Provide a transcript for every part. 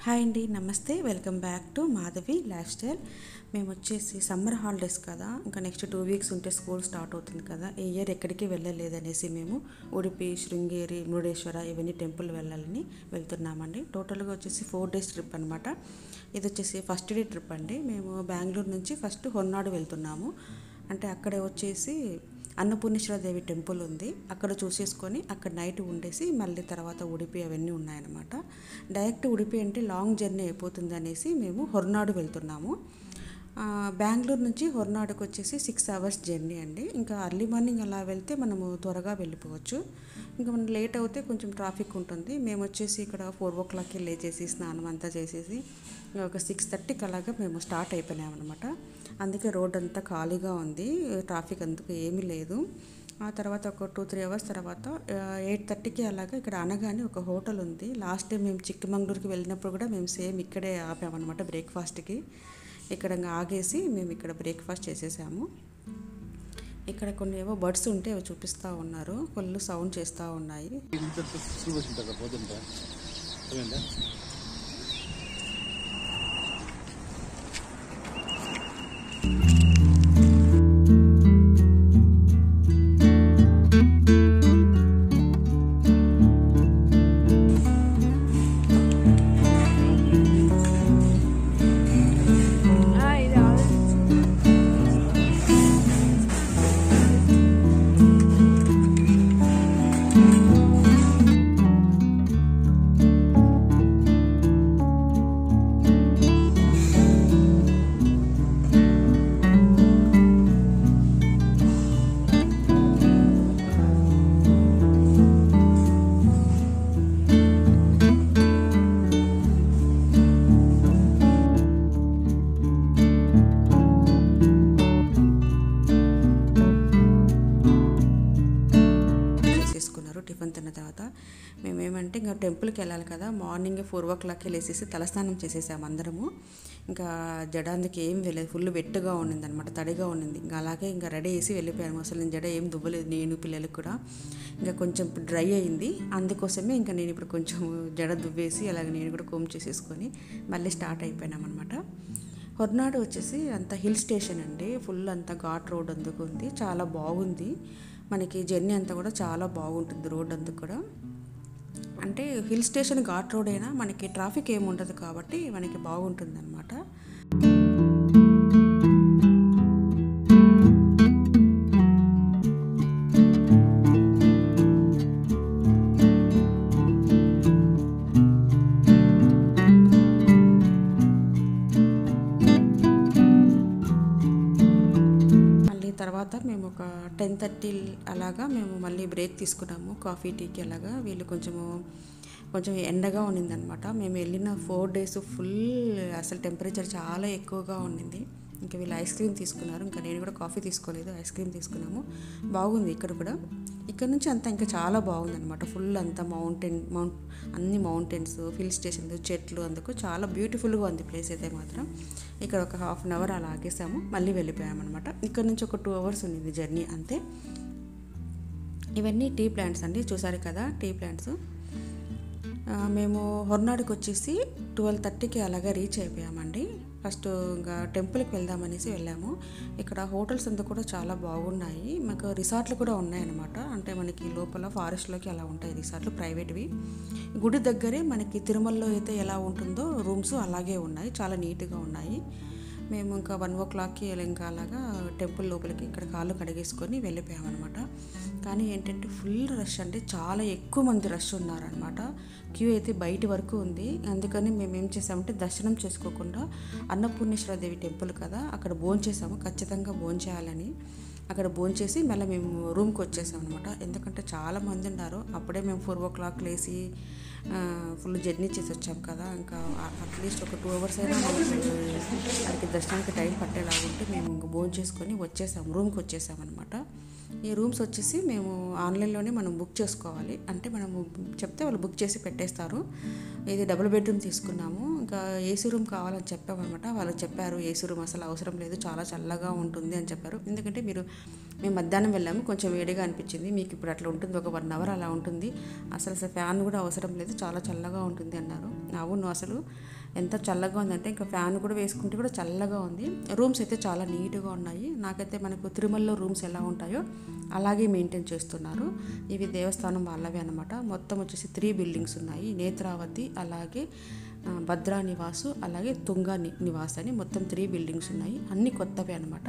hi అండి నమస్తే welcome back to Madhavi lifestyle మేము వచ్చేసి సమ్మర్ హాలిడేస్ కదా ఇంకా నెక్స్ట్ టూ వీక్స్ ఉంటే స్కూల్ స్టార్ట్ అవుతుంది కదా ఈ ఇయర్ ఎక్కడికి వెళ్ళలేదనేసి మేము ఉడిపి శృంగేరి మురుడేశ్వర ఇవన్నీ టెంపుల్ వెళ్ళాలని వెళ్తున్నామండి టోటల్గా వచ్చేసి ఫోర్ డేస్ ట్రిప్ అనమాట ఇది వచ్చేసి ఫస్ట్ డే ట్రిప్ అండి మేము బెంగళూరు నుంచి ఫస్ట్ హొన్నాడు వెళ్తున్నాము అంటే అక్కడ వచ్చేసి అన్నపూర్ణేశ్వరదేవి టెంపుల్ ఉంది అక్కడ చూసేసుకొని అక్కడ నైట్ ఉండేసి మళ్ళీ తర్వాత ఉడిపి అవన్నీ ఉన్నాయన్నమాట డైరెక్ట్ ఉడిపి అంటే లాంగ్ జర్నీ అయిపోతుంది అనేసి మేము హొర్నాడు వెళ్తున్నాము ఆ, బెంగళూరు నుంచి హొర్నాడుకు వచ్చేసి సిక్స్ అవర్స్ జర్నీ అండి ఇంకా అర్లీ మార్నింగ్ అలా వెళ్తే మనము త్వరగా వెళ్ళిపోవచ్చు ఇంకా మనం లేట్ అవుతే కొంచెం ట్రాఫిక్ ఉంటుంది మేము వచ్చేసి ఇక్కడ ఫోర్ ఓ క్లాక్కి లేచేసి స్నానం అంతా చేసేసి ఒక సిక్స్ థర్టీకి అలాగా మేము స్టార్ట్ అయిపోయినామన్నమాట అందుకే రోడ్ అంతా ఖాళీగా ఉంది ట్రాఫిక్ అందుకు ఏమీ లేదు ఆ తర్వాత ఒక టూ త్రీ అవర్స్ తర్వాత ఎయిట్ థర్టీకి అలాగా ఇక్కడ అనగానే ఒక హోటల్ ఉంది లాస్ట్ టైం మేము చిక్కమంగళూరుకి వెళ్ళినప్పుడు కూడా మేము సేమ్ ఇక్కడే ఆపామన్నమాట బ్రేక్ఫాస్ట్కి ఇక్కడ ఇంకా ఆగేసి మేము ఇక్కడ బ్రేక్ఫాస్ట్ చేసేసాము ఇక్కడ కొన్ని ఏవో బర్డ్స్ ఉంటే అవి చూపిస్తూ ఉన్నారు ఫుల్ సౌండ్ చేస్తూ ఉన్నాయి ఇంత సులువు వచ్చింది పోతుంట ఏమైందా ఇది ఆల్రెడీ చేసుకున్నారు టిఫిన్ తిన్న తర్వాత మేమేమంటే ఇంకా టెంపుల్కి వెళ్ళాలి కదా మార్నింగ్ ఫోర్ ఓ క్లాక్కి లేసేసి తలస్నానం చేసేసాము అందరము ఇంకా జడానికి ఏం వెళ్ళలేదు ఫుల్ వెట్టుగా ఉండింది అనమాట తడిగా ఉండింది ఇంకా అలాగే ఇంకా రెడీ చేసి వెళ్ళిపోయాము అసలు నేను జడ ఏం దువ్వలేదు నేను పిల్లలకు కూడా ఇంకా కొంచెం డ్రై అయింది అందుకోసమే ఇంకా నేను ఇప్పుడు కొంచెం జడ దువ్వేసి అలాగే నేను కూడా కోమ్ చేసేసుకొని మళ్ళీ స్టార్ట్ అయిపోయినాం అనమాట హొర్నాడు వచ్చేసి అంత హిల్ స్టేషన్ అండి ఫుల్ అంత ఘాట్ రోడ్ అందుకు ఉంది చాలా బాగుంది మనకి జర్నీ అంతా కూడా చాలా బాగుంటుంది రోడ్ అంతా కూడా అంటే హిల్ స్టేషన్ ఘాట్ రోడ్ అయినా మనకి ట్రాఫిక్ ఏమి ఉండదు కాబట్టి మనకి బాగుంటుంది అనమాట మళ్ళీ తర్వాత మేము ఒక టెన్ థర్టీ అలాగా మేము మళ్ళీ బ్రేక్ తీసుకున్నాము కాఫీ టీకి అలాగా వీళ్ళు కొంచెము కొంచెం ఎండగా ఉన్నిందనమాట మేము వెళ్ళిన ఫోర్ డేస్ ఫుల్ అసలు టెంపరేచర్ చాలా ఎక్కువగా ఉండింది ఇంకా వీళ్ళు ఐస్ క్రీమ్ తీసుకున్నారు ఇంకా నేను కూడా కాఫీ తీసుకోలేదు ఐస్ క్రీమ్ తీసుకున్నాము బాగుంది ఇక్కడ కూడా ఇక్కడ నుంచి అంతా ఇంకా చాలా బాగుంది అనమాట ఫుల్ అంతా మౌంటైన్ మౌంట్ అన్ని మౌంటైన్స్ హిల్ స్టేషన్స్ చెట్లు అందుకు చాలా బ్యూటిఫుల్గా ఉంది ప్లేస్ అయితే మాత్రం ఇక్కడ ఒక హాఫ్ అన్ అవర్ అలా ఆగేసాము మళ్ళీ వెళ్ళిపోయామన్నమాట ఇక్కడ నుంచి ఒక టూ అవర్స్ ఉంది జర్నీ అంతే ఇవన్నీ టీ ప్లాంట్స్ అండి చూసారు కదా టీ ప్లాంట్స్ ఆ, మేము హొర్నాడుకి వచ్చేసి ట్వెల్వ్ థర్టీకి అలాగా రీచ్ అయిపోయామండి ఫస్ట్ ఇంకా టెంపుల్కి వెళ్దామనేసి వెళ్ళాము ఇక్కడ హోటల్స్ అంతా కూడా చాలా బాగున్నాయి మాకు రిసార్ట్లు కూడా ఉన్నాయన్నమాట అంటే మనకి లోపల ఫారెస్ట్లోకి అలా ఉంటాయి రిసార్ట్లు ప్రైవేట్వి గుడి దగ్గరే మనకి తిరుమలలో అయితే ఎలా ఉంటుందో రూమ్స్ అలాగే ఉన్నాయి చాలా నీట్గా ఉన్నాయి మేము ఇంకా వన్ ఓ క్లాక్కి ఇంకా అలాగా టెంపుల్ లోపలికి ఇక్కడ కాళ్ళు కడిగేసుకొని వెళ్ళిపోయామన్నమాట కానీ ఏంటంటే ఫుల్ రష్ అంటే చాలా ఎక్కువ మంది రష్ ఉన్నారనమాట క్యూ అయితే బయట వరకు ఉంది అందుకని మేము ఏం చేసామంటే దర్శనం చేసుకోకుండా అన్నపూర్ణేశ్వర దేవి టెంపుల్ కదా అక్కడ భోంచేసాము ఖచ్చితంగా భోంచేయాలని అక్కడ భోంచేసి మళ్ళీ మేము రూమ్కి వచ్చేసాం అనమాట ఎందుకంటే చాలా మంది ఉన్నారు అప్పుడే మేము ఫోర్ ఓ క్లాక్ లేసి ఫుల్ జర్నీ చేసి వచ్చాం కదా ఇంకా అట్లీస్ట్ ఒక టూ అవర్స్ అయినా మనకి అక్కడికి దర్శనానికి టైం పట్టేలా ఉంటే మేము ఇంక భోజనం చేసుకొని వచ్చేసాం రూమ్కి వచ్చేసాం అనమాట ఈ రూమ్స్ వచ్చేసి మేము ఆన్లైన్లోనే మనం బుక్ చేసుకోవాలి అంటే మనము చెప్తే వాళ్ళు బుక్ చేసి పెట్టేస్తారు ఇది డబుల్ బెడ్రూమ్ తీసుకున్నాము ఇంకా ఏసీ రూమ్ కావాలని చెప్పామన్నమాట వాళ్ళు చెప్పారు ఏసీ రూమ్ అసలు అవసరం లేదు చాలా చల్లగా ఉంటుంది అని చెప్పారు ఎందుకంటే మీరు మేము మధ్యాహ్నం వెళ్ళాము కొంచెం వేడిగా అనిపించింది మీకు ఇప్పుడు అట్లా ఉంటుంది ఒక వన్ అవర్ అలా ఉంటుంది అసలు అసలు ఫ్యాన్ కూడా అవసరం లేదు చాలా చల్లగా ఉంటుంది అన్నారు అవును అసలు ఎంత చల్లగా ఉందంటే ఇంకా ఫ్యాన్ కూడా వేసుకుంటే కూడా చల్లగా ఉంది రూమ్స్ అయితే చాలా నీట్గా ఉన్నాయి నాకైతే మనకు తిరుమలలో రూమ్స్ ఎలా ఉంటాయో అలాగే మెయింటైన్ చేస్తున్నారు ఇవి దేవస్థానం వాళ్ళవి అనమాట మొత్తం వచ్చేసి త్రీ బిల్డింగ్స్ ఉన్నాయి నేత్రావతి అలాగే ఆ, భద్రా నివాసు అలాగే తుంగా ని- నివాస్ అని మొత్తం త్రీ బిల్డింగ్స్ ఉన్నాయి అన్నీ కొత్తవే అనమాట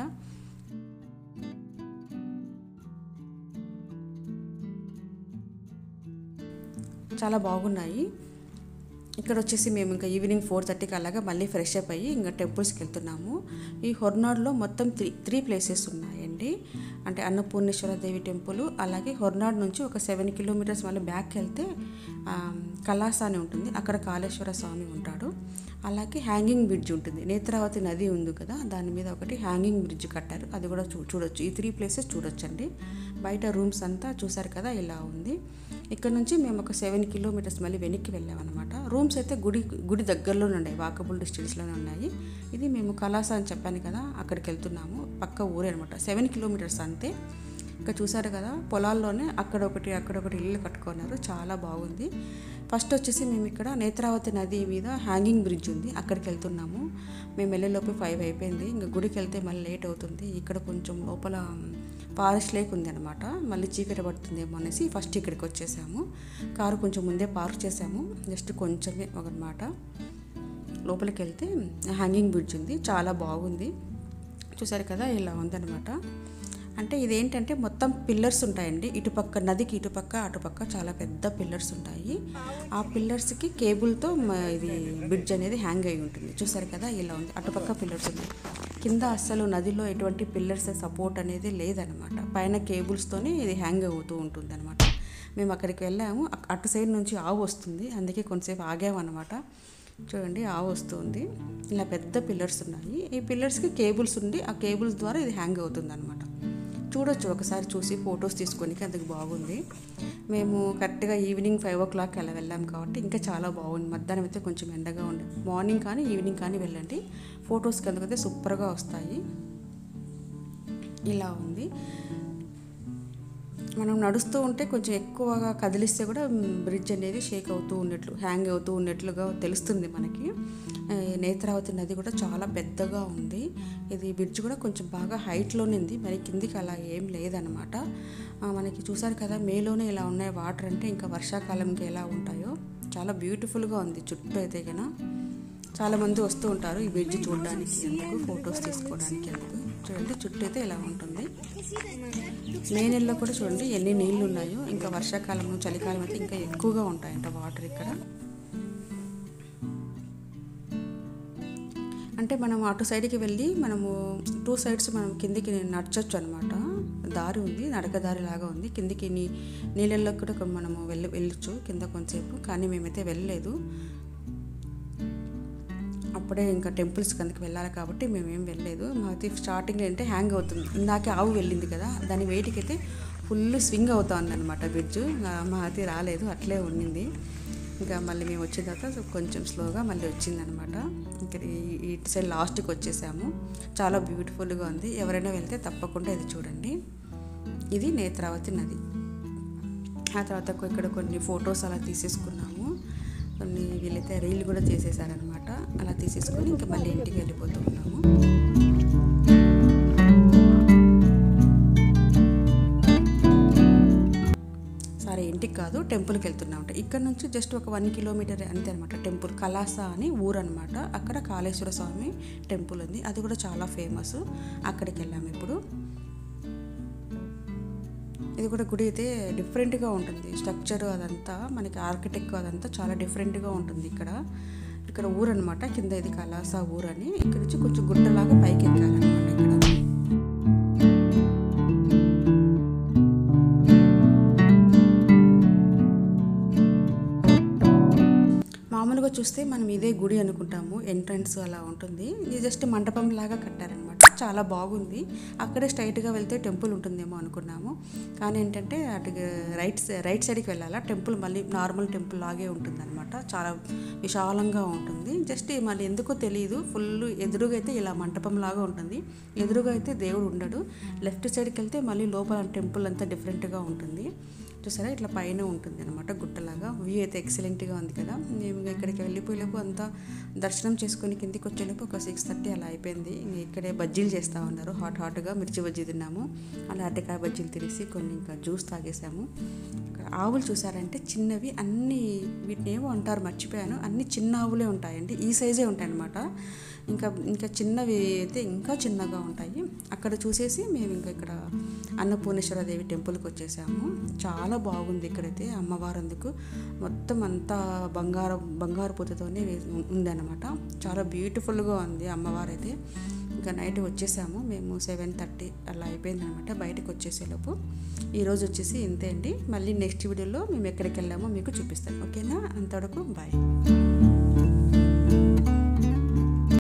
చాలా బాగున్నాయి ఇక్కడ వచ్చేసి మేము ఇంకా ఈవినింగ్ ఫోర్ థర్టీకి అలాగా మళ్ళీ ఫ్రెష్ అప్ అయ్యి ఇంకా టెంపుల్స్కి వెళ్తున్నాము ఈ హొర్నాడులో మొత్తం త్రీ త్రీ ప్లేసెస్ ఉన్నాయండి అంటే అన్నపూర్ణేశ్వర దేవి టెంపుల్ అలాగే హొర్నాడు నుంచి ఒక సెవెన్ కిలోమీటర్స్ మళ్ళీ బ్యాక్ వెళ్తే ఆ, కలాస అని ఉంటుంది అక్కడ కాళేశ్వర స్వామి ఉంటాడు అలాగే హ్యాంగింగ్ బ్రిడ్జ్ ఉంటుంది నేత్రావతి నది ఉంది కదా దాని మీద ఒకటి హ్యాంగింగ్ బ్రిడ్జ్ కట్టారు అది కూడా చూ చూడొచ్చు ఈ త్రీ ప్లేసెస్ చూడొచ్చండి బయట రూమ్స్ అంతా చూసారు కదా ఇలా ఉంది ఇక్కడ నుంచి మేము ఒక సెవెన్ కిలోమీటర్స్ మళ్ళీ వెనక్కి వెళ్ళామన్నమాట రూమ్స్ అయితే గుడి గుడి దగ్గరలోనే ఉన్నాయి వాకబుల్ డిస్టెన్స్లోనే ఉన్నాయి ఇది మేము కలాస అని చెప్పాను కదా అక్కడికి వెళ్తున్నాము పక్క ఊరే అనమాట సెవెన్ కిలోమీటర్స్ అంతే ఇంకా చూసారు కదా పొలాల్లోనే అక్కడ ఒకటి అక్కడ ఒకటి ఇల్లు కట్టుకున్నారు చాలా బాగుంది ఫస్ట్ వచ్చేసి మేము ఇక్కడ నేత్రావతి నది మీద హ్యాంగింగ్ బ్రిడ్జ్ ఉంది అక్కడికి వెళ్తున్నాము మేము వెళ్ళేలోపు ఫైవ్ అయిపోయింది ఇంకా గుడికి వెళ్తే మళ్ళీ లేట్ అవుతుంది ఇక్కడ కొంచెం లోపల ఫారెస్ట్ లేక్ ఉంది అనమాట మళ్ళీ చీకటి పడుతుందేమో అనేసి ఫస్ట్ ఇక్కడికి వచ్చేసాము కారు కొంచెం ముందే పార్క్ చేసాము జస్ట్ కొంచెమే ఒకనమాట లోపలికి వెళ్తే హ్యాంగింగ్ బ్రిడ్జ్ ఉంది చాలా బాగుంది చూసారు కదా ఇలా ఉందన్నమాట అంటే ఇదేంటంటే మొత్తం పిల్లర్స్ ఉంటాయండి ఇటుపక్క నదికి ఇటుపక్క అటుపక్క చాలా పెద్ద పిల్లర్స్ ఉంటాయి ఆ పిల్లర్స్కి కేబుల్తో మ- ఇది బ్రిడ్జ్ అనేది హ్యాంగ్ అయి ఉంటుంది చూసారు కదా ఇలా ఉంది అటుపక్క పిల్లర్స్ ఉన్నాయి కింద అస్సలు నదిలో ఎటువంటి పిల్లర్స్ సపోర్ట్ అనేది లేదనమాట పైన కేబుల్స్తోనే ఇది హ్యాంగ్ అవుతూ ఉంటుంది అనమాట మేము అక్కడికి వెళ్ళాము అక్- అటు సైడ్ నుంచి ఆవు వస్తుంది అందుకే కొంతసేపు ఆగామన్నమాట చూడండి ఆవు వస్తుంది ఇలా పెద్ద పిల్లర్స్ ఉన్నాయి ఈ పిల్లర్స్కి కేబుల్స్ ఉండి ఆ కేబుల్స్ ద్వారా ఇది హ్యాంగ్ అవుతుంది అనమాట చూడొచ్చు ఒకసారి చూసి ఫొటోస్ తీసుకోనికి అందుకు బాగుంది మేము కరెక్ట్గా ఈవినింగ్ ఫైవ్ ఓ క్లాక్ అలా వెళ్ళాం కాబట్టి ఇంకా చాలా బాగుంది మధ్యాహ్నం అయితే కొంచెం ఎండగా ఉండే మార్నింగ్ కానీ ఈవినింగ్ కానీ వెళ్ళండి ఫొటోస్కి అందుకైతే సూపర్గా వస్తాయి ఇలా ఉంది మనం నడుస్తూ ఉంటే కొంచెం ఎక్కువగా కదిలిస్తే కూడా బ్రిడ్జ్ అనేది షేక్ అవుతూ ఉన్నట్లు హ్యాంగ్ అవుతూ ఉన్నట్లుగా తెలుస్తుంది మనకి ఆ, నేత్రావతి నది కూడా చాలా పెద్దగా ఉంది ఇది బ్రిడ్జ్ కూడా కొంచెం బాగా హైట్లోనే ఉంది మరి కిందికి అలా ఏం లేదనమాట ఆ, మనకి చూసారు కదా మేలోనే ఇలా ఉన్నాయి వాటర్ అంటే ఇంకా వర్షాకాలంకి ఎలా ఉంటాయో చాలా బ్యూటిఫుల్గా ఉంది చుట్టూ అయితే కన్నా చాలామంది వస్తూ ఉంటారు ఈ బ్రిడ్జ్ చూడడానికి ఎందుకు ఫొటోస్ తీసుకోవడానికి ఎందుకు చూడండి చుట్టూ అయితే ఇలా ఉంటుంది మే నెలలో కూడా చూడండి ఎన్ని నీళ్లు ఉన్నాయో ఇంకా వర్షాకాలం చలికాలం అయితే ఇంకా ఎక్కువగా ఉంటాయంట వాటర్ ఇక్కడ అంటే మనం అటు సైడ్కి వెళ్ళి మనము టూ సైడ్స్ మనం కిందికి నడచొచ్చు అనమాట దారి ఉంది నడక దారి లాగా ఉంది కిందికి నీ నీళ్ళల్లో కూడా కొ- మనము వెళ్ళి వెళ్ళొచ్చు కింద కొంతసేపు కానీ మేమైతే వెళ్ళలేదు అప్పుడే ఇంకా టెంపుల్స్ కిందకి వెళ్ళాలి కాబట్టి మేమేం వెళ్ళలేదు మాది స్టార్టింగ్ అంటే హ్యాంగ్ అవుతుంది ఇందాకే ఆవు వెళ్ళింది కదా దాని వెయిట్కి అయితే ఫుల్ స్వింగ్ అవుతుంది అనమాట బ్రిడ్జ్ మా అతి రాలేదు అట్లే ఉండింది ఇంకా మళ్ళీ మేము వచ్చిన తర్వాత కొంచెం స్లోగా మళ్ళీ వచ్చిందనమాట ఇంకా ఈ- ఈ ఇటు సైడ్ లాస్ట్కి వచ్చేసాము చాలా బ్యూటిఫుల్గా ఉంది ఎవరైనా వెళ్తే తప్పకుండా ఇది చూడండి ఇది నేత్రావతి నది ఆ తర్వాత కొ- ఇక్కడ కొన్ని ఫొటోస్ అలా తీసేసుకున్నాము కొన్ని వీళ్ళైతే రీల్ కూడా చేసేసారనమాట అలా తీసేసుకొని ఇంకా మళ్ళీ ఇంటికి వెళ్ళిపోతూ ఉన్నాము సరే ఇంటికి కాదు టెంపుల్కి వెళ్తున్నాం ఇక్కడ నుంచి జస్ట్ ఒక వన్ కిలోమీటర్ అంతే అనమాట టెంపుల్ కలాస అని ఊరు అనమాట అక్కడ కాళేశ్వర స్వామి టెంపుల్ ఉంది అది కూడా చాలా ఫేమస్ అక్కడికి వెళ్ళాము ఇప్పుడు ఇది కూడా గుడి అయితే డిఫరెంట్గా ఉంటుంది స్ట్రక్చర్ అదంతా మనకి ఆర్కిటెక్ట్ అదంతా చాలా డిఫరెంట్గా ఉంటుంది ఇక్కడ ఇక్కడ ఊరు అనమాట కింద ఇది కలాస ఊరు అని ఇక్కడ నుంచి కొంచెం గుట్టలాగా పైకి ఎక్కాలన్నమాట ఇక్కడ మామూలుగా చూస్తే మనం ఇదే గుడి అనుకుంటాము ఎంట్రన్స్ అలా ఉంటుంది ఇది జస్ట్ మండపం లాగా కట్టారనమాట చాలా బాగుంది అక్కడే స్ట్రైట్గా వెళ్తే టెంపుల్ ఉంటుందేమో అనుకున్నాము కానీ ఏంటంటే అటు రైట్ సై- రైట్ సైడ్కి వెళ్ళాలా టెంపుల్ మళ్ళీ నార్మల్ టెంపుల్ లాగే ఉంటుందన్నమాట చాలా విశాలంగా ఉంటుంది జస్ట్ మళ్ళీ ఎందుకో తెలియదు ఫుల్ ఎదురుగా అయితే ఇలా మంటపం లాగా ఉంటుంది ఎదురుగా అయితే దేవుడు ఉండడు లెఫ్ట్ సైడ్కి వెళ్తే మళ్ళీ లోపల టెంపుల్ అంతా డిఫరెంట్గా ఉంటుంది చూసారా ఇట్లా పైన ఉంటుంది అనమాట గుట్టలాగా వ్యూ అయితే ఎక్సలెంట్గా ఉంది కదా మేము ఇంకా ఇక్కడికి వెళ్ళిపోయేలోపు అంతా దర్శనం చేసుకొని కిందికి వచ్చేలోపు ఒక సిక్స్ థర్టీ అలా అయిపోయింది ఇంక ఇక్కడే బజ్జీలు చేస్తూ ఉన్నారు హాట్ హాట్గా మిర్చి బజ్జీ తిన్నాము అలా అరటికాయ బజ్జీలు తిరిసి కొన్ని ఇంకా జ్యూస్ తాగేసాము ఇక్కడ ఆవులు చూసారంటే చిన్నవి అన్ని వీటిని ఏమో అంటారు మర్చిపోయాను అన్ని చిన్న ఆవులే ఉంటాయండి ఈ సైజే ఉంటాయి అన్నమాట ఇంకా ఇంకా చిన్నవి అయితే ఇంకా చిన్నగా ఉంటాయి అక్కడ చూసేసి మేము ఇంకా ఇక్కడ అన్నపూర్ణేశ్వర దేవి టెంపుల్కి వచ్చేసాము చాలా బాగుంది ఇక్కడైతే అమ్మవారు అందుకు మొత్తం అంతా బంగారం బంగారు పూతతోనే ఉందన్నమాట చాలా బ్యూటిఫుల్గా ఉంది అమ్మవారు అయితే ఇంకా నైట్ వచ్చేసాము మేము సెవెన్ థర్టీ అలా అయిపోయింది అనమాట బయటకు వచ్చేసేలోపు ఈరోజు వచ్చేసి ఇంతే అండి మళ్ళీ నెక్స్ట్ వీడియోలో మేము ఎక్కడికి వెళ్ళామో మీకు చూపిస్తాను ఓకేనా అంతవరకు బాయ్